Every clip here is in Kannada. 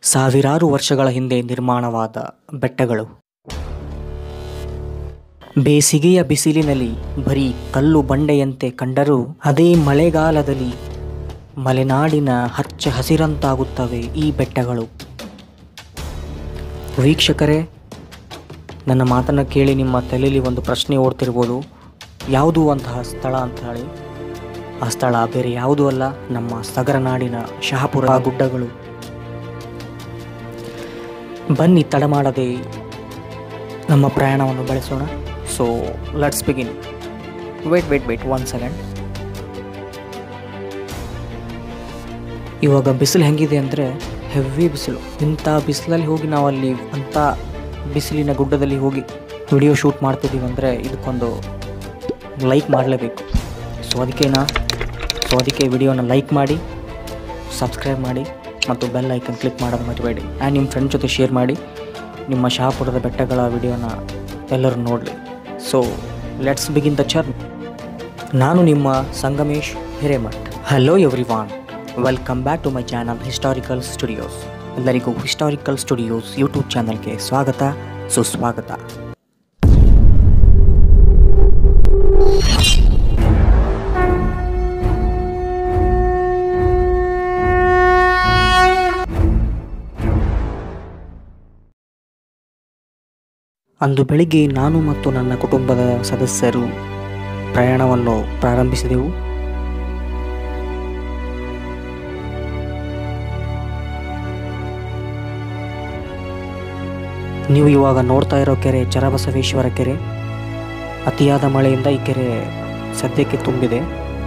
ಸಾವಿರಾರು ವರ್ಷಗಳ ಹಿಂದೆ ನಿರ್ಮಾಣವಾದ ಬೆಟ್ಟಗಳು ಬೇಸಿಗೆಯ ಬಿಸಿಲಿನಲ್ಲಿ ಬರೀ ಕಲ್ಲು ಬಂಡೆಯಂತೆ ಕಂಡರೂ ಅದೇ ಮಳೆಗಾಲದಲ್ಲಿ ಮಲೆನಾಡಿನ ಹಚ್ಚ ಹಸಿರಂತಾಗುತ್ತವೆ ಈ ಬೆಟ್ಟಗಳು ವೀಕ್ಷಕರೇ ನನ್ನ ಮಾತನ್ನು ಕೇಳಿ ನಿಮ್ಮ ತಲೆಯಲ್ಲಿ ಒಂದು ಪ್ರಶ್ನೆ ಓಡ್ತಿರ್ಬೋದು ಯಾವುದು ಅಂತಹ ಸ್ಥಳ ಅಂತ ಹೇಳಿ ಆ ಸ್ಥಳ ಬೇರೆ ಯಾವುದೂ ಅಲ್ಲ ನಮ್ಮ ಸಗರನಾಡಿನ ಶಹಾಪುರ ಗುಡ್ಡಗಳು ಬನ್ನಿ ತಡ ಮಾಡದೆ ನಮ್ಮ ಪ್ರಯಾಣವನ್ನು ಬೆಳೆಸೋಣ so let's begin wait wait wait one second ಇವಾಗ ಬಿಸಿಲು ಹೆಂಗಿದೆ ಅಂದರೆ ಹೆವಿ ಬಿಸಿಲು ಇಂಥ ಬಿಸಿಲಲ್ಲಿ ಹೋಗಿ ನಾವು ಅಲ್ಲಿ ಅಂಥ ಬಿಸಿಲಿನ ಗುಡ್ಡದಲ್ಲಿ ಹೋಗಿ ವಿಡಿಯೋ ಶೂಟ್ ಮಾಡ್ತಿದ್ದೀವಿ ಅಂದರೆ ಇದಕ್ಕೊಂದು ಲೈಕ್ ಮಾಡಲೇಬೇಕು ಸೊ ಅದಕ್ಕೆ ನಾ ಸೊ ಅದಕ್ಕೆ ವಿಡಿಯೋನ ಲೈಕ್ ಮಾಡಿ ಸಬ್ಸ್ಕ್ರೈಬ್ ಮಾಡಿ ಮತ್ತು ಬೆಲ್ ಐಕನ್ ಕ್ಲಿಕ್ ಮಾಡೋದು ಮರಿಬೇಡಿ ಆ್ಯಂಡ್ ನಿಮ್ಮ ಫ್ರೆಂಡ್ ಜೊತೆ ಶೇರ್ ಮಾಡಿ ನಿಮ್ಮ ಶಹಾಪುರದ ಬೆಟ್ಟಗಳ ವಿಡಿಯೋನ ಎಲ್ಲರೂ ನೋಡಲಿ so let's begin the churn ನಾನು ನಿಮ್ಮ Sangamesh Hiremath hello everyone welcome back to my channel historical studios ಎಲ್ಲರಿಗೂ ಹಿಸ್ಟಾರಿಕಲ್ ಸ್ಟುಡಿಯೋಸ್ ಯೂಟ್ಯೂಬ್ ಚಾನಲ್ಗೆ ಸ್ವಾಗತ ಸುಸ್ವಾಗತ ಅಂದು ಬೆಳಿಗ್ಗೆ ನಾನು ಮತ್ತು ನನ್ನ ಕುಟುಂಬದ ಸದಸ್ಯರು ಪ್ರಯಾಣವನ್ನು ಪ್ರಾರಂಭಿಸಿದೆವು ನೀವು ಇವಾಗ ನೋಡ್ತಾ ಇರೋ ಕೆರೆ ಚರಬಸವೇಶ್ವರ ಕೆರೆ ಅತಿಯಾದ ಮಳೆಯಿಂದ ಈ ಕೆರೆ ಸದ್ಯಕ್ಕೆ ತುಂಬಿದೆ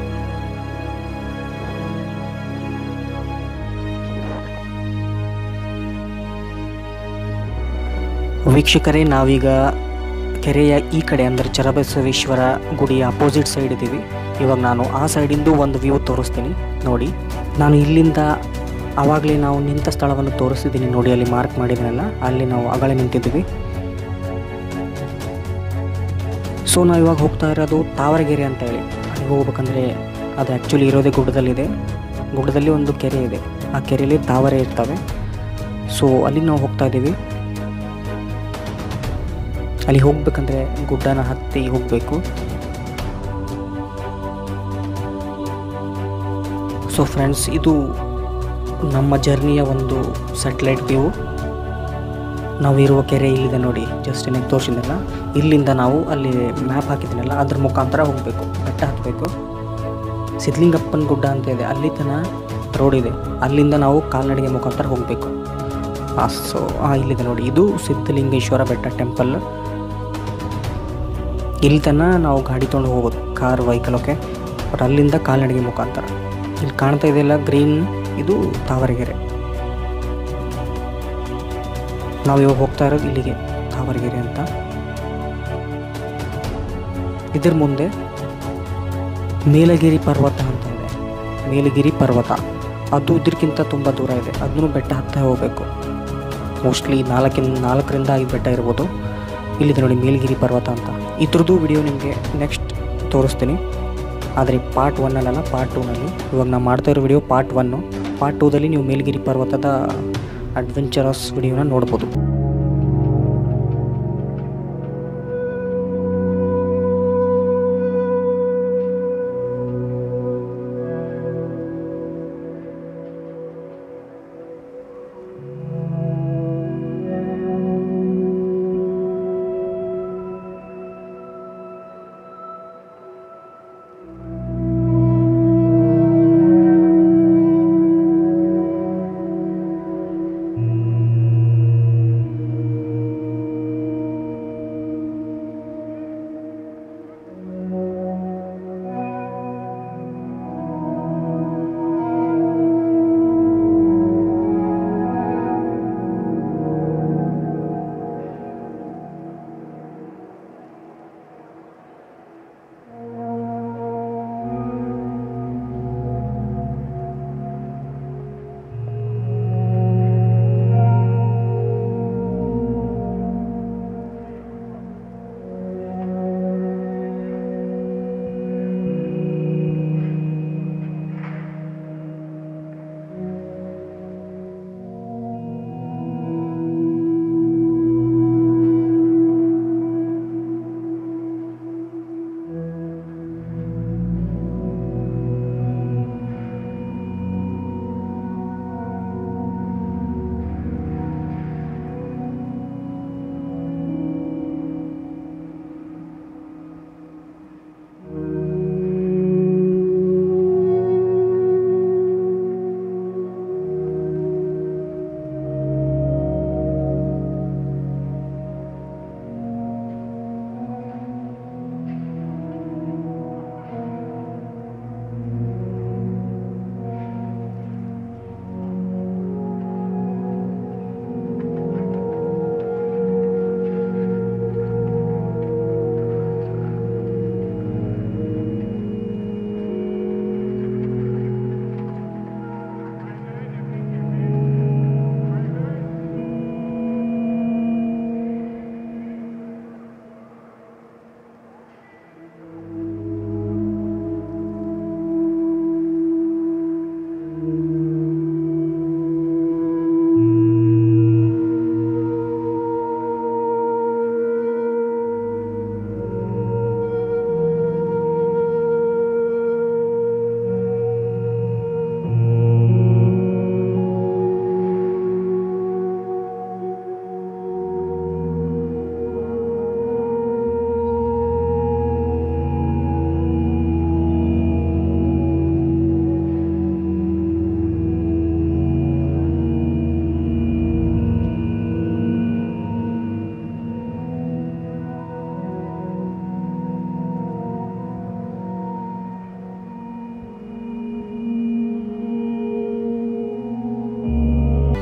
ವೀಕ್ಷಕರೇ ನಾವೀಗ ಕೆರೆಯ ಈ ಕಡೆ ಅಂದರೆ ಚರಬಸವೇಶ್ವರ ಗುಡಿಯ ಅಪೋಸಿಟ್ ಸೈಡ್ ಇದ್ದೀವಿ ಇವಾಗ ನಾನು ಆ ಸೈಡಿಂದು ಒಂದು ವ್ಯೂ ತೋರಿಸ್ತೀನಿ ನೋಡಿ ನಾನು ಇಲ್ಲಿಂದ ಆವಾಗಲೇ ನಾವು ನಿಂತ ಸ್ಥಳವನ್ನು ತೋರಿಸ್ತಿದ್ದೀನಿ ನೋಡಿ ಅಲ್ಲಿ ಮಾರ್ಕ್ ಮಾಡಿದ್ನಲ್ಲ ಅಲ್ಲಿ ನಾವು ಆಗಲೇ ನಿಂತಿದ್ದೀವಿ ಸೊ ನಾವು ಇವಾಗ ಹೋಗ್ತಾ ಇರೋದು ತಾವರಗೆರೆ ಅಂತ ಹೇಳಿ ಅಲ್ಲಿಗೆ ಹೋಗ್ಬೇಕಂದ್ರೆ ಅದು ಆ್ಯಕ್ಚುಲಿ ಇರೋದೇ ಗುಡ್ಡದಲ್ಲಿದೆ ಗುಡ್ಡದಲ್ಲಿ ಒಂದು ಕೆರೆ ಇದೆ ಆ ಕೆರೆಯಲ್ಲಿ ತಾವರೆ ಇರ್ತವೆ ಸೊ ಅಲ್ಲಿ ನಾವು ಹೋಗ್ತಾ ಇದ್ದೀವಿ ಅಲ್ಲಿ ಹೋಗ್ಬೇಕಂದ್ರೆ ಗುಡ್ಡನ ಹತ್ತಿ ಹೋಗಬೇಕು ಸೊ ಫ್ರೆಂಡ್ಸ್ ಇದು ನಮ್ಮ ಜರ್ನಿಯ ಒಂದು ಸ್ಯಾಟಲೈಟ್ ವ್ಯೂ ನಾವು ಇರುವ ಕೆರೆ ಇಲ್ಲಿದೆ ನೋಡಿ ಜಸ್ಟ್ ನನಗೆ ತೋರಿಸಿದ್ನಲ್ಲ ಇಲ್ಲಿಂದ ನಾವು ಅಲ್ಲಿ ಮ್ಯಾಪ್ ಹಾಕಿದ್ದೀನಲ್ಲ ಅದ್ರ ಮುಖಾಂತರ ಹೋಗಬೇಕು ಬೆಟ್ಟ ಹತ್ತಬೇಕು ಸಿದ್ಲಿಂಗಪ್ಪನ ಗುಡ್ಡ ಅಂತ ಇದೆ ಅಲ್ಲಿ ತನಕ ರೋಡ್ ಇದೆ ಅಲ್ಲಿಂದ ನಾವು ಕಾಲ್ನಡಿಗೆ ಮುಖಾಂತರ ಹೋಗಬೇಕು ಸೊ ಹಾಂ ಇಲ್ಲಿದೆ ನೋಡಿ ಇದು ಸಿದ್ಧಲಿಂಗೇಶ್ವರ ಬೆಟ್ಟ ಟೆಂಪಲ್ ಇಲ್ಲಿ ತನಕ ನಾವು ಗಾಡಿ ತೊಗೊಂಡು ಹೋಗೋದು ಕಾರ್ ವೆಹಿಕಲ್ ಓಕೆ ಬಟ್ ಅಲ್ಲಿಂದ ಕಾಲ್ನಡಿಗೆ ಮುಖಾಂತರ ಇಲ್ಲಿ ಕಾಣ್ತಾ ಇದೆಯಲ್ಲ ಗ್ರೀನ್ ಇದು ತಾವರಗೆರೆ ನಾವು ಇವಾಗ ಹೋಗ್ತಾ ಇರೋದು ಇಲ್ಲಿಗೆ ತಾವರಗೆರೆ ಅಂತ ಇದ್ರ ಮುಂದೆ ಮೇಲಗಿರಿ ಪರ್ವತ ಅಂತ ಇದೆ ಮೇಲಗಿರಿ ಪರ್ವತ ಅದು ಇದಕ್ಕಿಂತ ತುಂಬ ದೂರ ಇದೆ ಅದನ್ನು ಬೆಟ್ಟ ಹತ್ತ ಹೋಗಬೇಕು ಮೋಸ್ಟ್ಲಿ ನಾಲ್ಕಿನ ನಾಲ್ಕರಿಂದ ಐದು ಬೆಟ್ಟ ಇರ್ಬೋದು ಇಲ್ಲಿದೆ ನೋಡಿ ಮೇಲಗಿರಿ ಪರ್ವತ ಅಂತ ಇದ್ರದ್ದು ವಿಡಿಯೋ ನಿಮಗೆ ನೆಕ್ಸ್ಟ್ ತೋರಿಸ್ತೀನಿ ಆದರೆ ಪಾರ್ಟ್ ಒನ್ನಲ್ಲ ಪಾರ್ಟ್ ಟೂನಲ್ಲಿ ಇವಾಗ ನಾನು ಮಾಡ್ತಾ ಇರೋ ವಿಡಿಯೋ ಪಾರ್ಟ್ ಒನ್ನು ಪಾರ್ಟ್ ಟೂದಲ್ಲಿ ನೀವು ಮೇಲಗಿರಿ ಪರ್ವತದ ಅಡ್ವೆಂಚರಸ್ ವಿಡಿಯೋನ ನೋಡ್ಬೋದು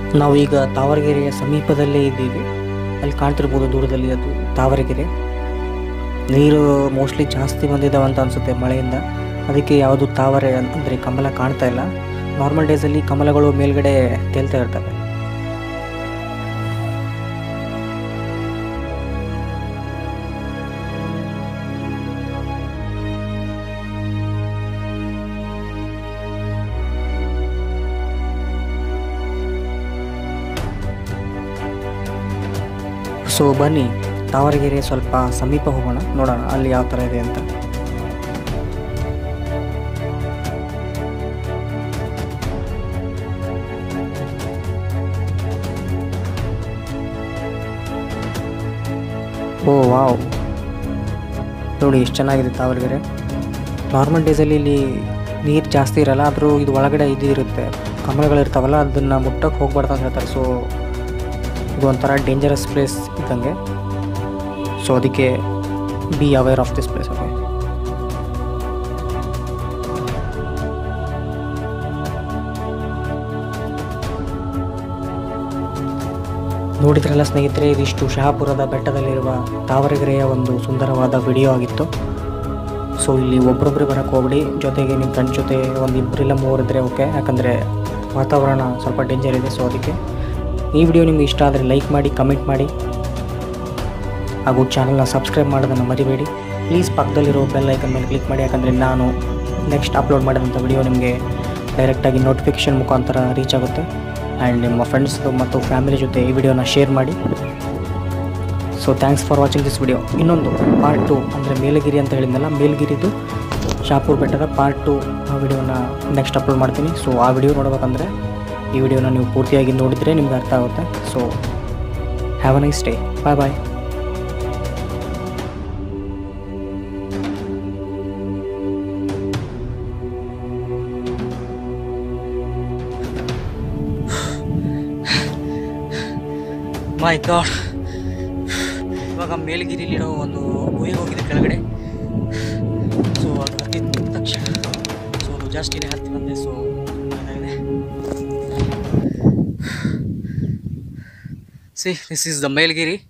ನಾವೀಗ ತಾವರಗೆರೆಯ ಸಮೀಪದಲ್ಲೇ ಇದ್ದೀವಿ ಅಲ್ಲಿ ಕಾಣ್ತಿರ್ಬೋದು ದೂರದಲ್ಲಿ ಅದು ತಾವರಗೆರೆ ನೀರು ಮೋಸ್ಟ್ಲಿ ಜಾಸ್ತಿ ಬಂದಿದ್ದಾವೆ ಅಂತ ಅನಿಸುತ್ತೆ ಮಳೆಯಿಂದ ಅದಕ್ಕೆ ಯಾವುದು ತಾವರೆ ಅಂದರೆ ಕಮಲ ಕಾಣ್ತಾ ಇಲ್ಲ ನಾರ್ಮಲ್ ಡೇಸಲ್ಲಿ ಕಮಲಗಳು ಮೇಲ್ಗಡೆ ತೇಲ್ತಾ ಇರ್ತವೆ ಸೊ ಬನ್ನಿ ತಾವರಗೆರೆ ಸ್ವಲ್ಪ ಸಮೀಪ ಹೋಗೋಣ ನೋಡೋಣ ಅಲ್ಲಿ ಯಾವ ಥರ ಇದೆ ಅಂತ ಓ ವಾವ್ ನೋಡಿ ಎಷ್ಟು ಚೆನ್ನಾಗಿದೆ ತಾವರಗೆರೆ ನಾರ್ಮಲ್ ಡೇಸಲ್ಲಿ ಇಲ್ಲಿ ನೀರು ಜಾಸ್ತಿ ಇರಲ್ಲ ಆದರೂ ಇದು ಒಳಗಡೆ ಇದು ಇರುತ್ತೆ ಕಮಲಗಳಿರ್ತಾವಲ್ಲ ಅದನ್ನು ಮುಟ್ಟಕ್ಕೆ ಹೋಗ್ಬಾರ್ದು ಅಂತ ಹೇಳ್ತಾರೆ ಸೊ ಇದು ಒಂಥರ ಡೇಂಜರಸ್ ಪ್ಲೇಸ್ ಇದ್ದಂಗೆ ಸೊ ಅದಕ್ಕೆ be aware of this place okay ನೋಡಿದ್ರಲ್ಲ ಸ್ನೇಹಿತರೆ ಇದಿಷ್ಟು ಶಹಾಪುರದ ಬೆಟ್ಟದಲ್ಲಿರುವ ತಾವರೆಗೆರೆಯ ಒಂದು ಸುಂದರವಾದ ವಿಡಿಯೋ ಆಗಿತ್ತು ಸೊ ಇಲ್ಲಿ ಒಬ್ಬರೊಬ್ಬರು ಬರೋಕ್ಕೆ ಹೋಗ್ಬಿಡಿ ಜೊತೆಗೆ ನಿಮ್ಮ ಫ್ರೆಂಡ್ ಜೊತೆ ಒಂದು ಇಬ್ಬರಿಲ್ಲ ಮೂವರು ಇದ್ದರೆ ಓಕೆ ಯಾಕಂದರೆ ವಾತಾವರಣ ಸ್ವಲ್ಪ ಡೇಂಜರ್ ಇದೆ ಸೊ ಅದಕ್ಕೆ ಈ ವಿಡಿಯೋ ನಿಮ್ಗೆ ಇಷ್ಟ ಆದರೆ ಲೈಕ್ ಮಾಡಿ ಕಮೆಂಟ್ ಮಾಡಿ ಹಾಗೂ ಚಾನಲ್ನ ಸಬ್ಸ್ಕ್ರೈಬ್ ಮಾಡೋದನ್ನು ಮರಿಬೇಡಿ ಪ್ಲೀಸ್ ಪಕ್ಕದಲ್ಲಿರೋ ಬೆಲ್ ಐಕನ್ ಮೇಲೆ ಕ್ಲಿಕ್ ಮಾಡಿ ಯಾಕಂದರೆ ನಾನು ನೆಕ್ಸ್ಟ್ ಅಪ್ಲೋಡ್ ಮಾಡಿದಂಥ ವಿಡಿಯೋ ನಿಮಗೆ ಡೈರೆಕ್ಟಾಗಿ ನೋಟಿಫಿಕೇಷನ್ ಮುಖಾಂತರ ರೀಚ್ ಆಗುತ್ತೆ ಆ್ಯಂಡ್ ನಿಮ್ಮ ಫ್ರೆಂಡ್ಸ್ ಮತ್ತು ಫ್ಯಾಮಿಲಿ ಜೊತೆ ಈ ವಿಡಿಯೋನ ಶೇರ್ ಮಾಡಿ so thanks for watching this video ಇನ್ನೊಂದು ಪಾರ್ಟ್ ಟು ಅಂದರೆ ಮೇಲಗಿರಿ ಅಂತ ಹೇಳಿದ್ನಲ್ಲ ಮೇಲ್ಗಿರಿದು ಶಾಪುರ್ ಬೆಟ್ಟದ ಪಾರ್ಟ್ ಟು ಆ ವಿಡಿಯೋನ ನೆಕ್ಸ್ಟ್ ಅಪ್ಲೋಡ್ ಮಾಡ್ತೀನಿ ಸೊ ಆ ವಿಡಿಯೋ ನೋಡ್ಬೇಕಂದ್ರೆ ಈ ವಿಡಿಯೋನ ನೀವು ಪೂರ್ತಿಯಾಗಿ ನೋಡಿದರೆ ನಿಮ್ಗೆ ಅರ್ಥ ಆಗುತ್ತೆ so have a nice day bye bye my god ಇವಾಗ ಮೇಲ್ಗಿರಿಲಿರೋ ಒಂದು ಗುಹೆಗೆ ಹೋಗಿದೆ ಕೆಳಗಡೆ ಸೊ ಅದು ಹತ್ತಿದ ತಕ್ಷಣ ಸೊ ಅದು ಜಾಸ್ತಿ ಹತ್ತಿ ಬಂದೆ ಸೊ ಇದಾಗಿದೆ ಸಿ ದಿಸ್ ಈಸ್ ದ ಮೇಲ್ಗಿರಿ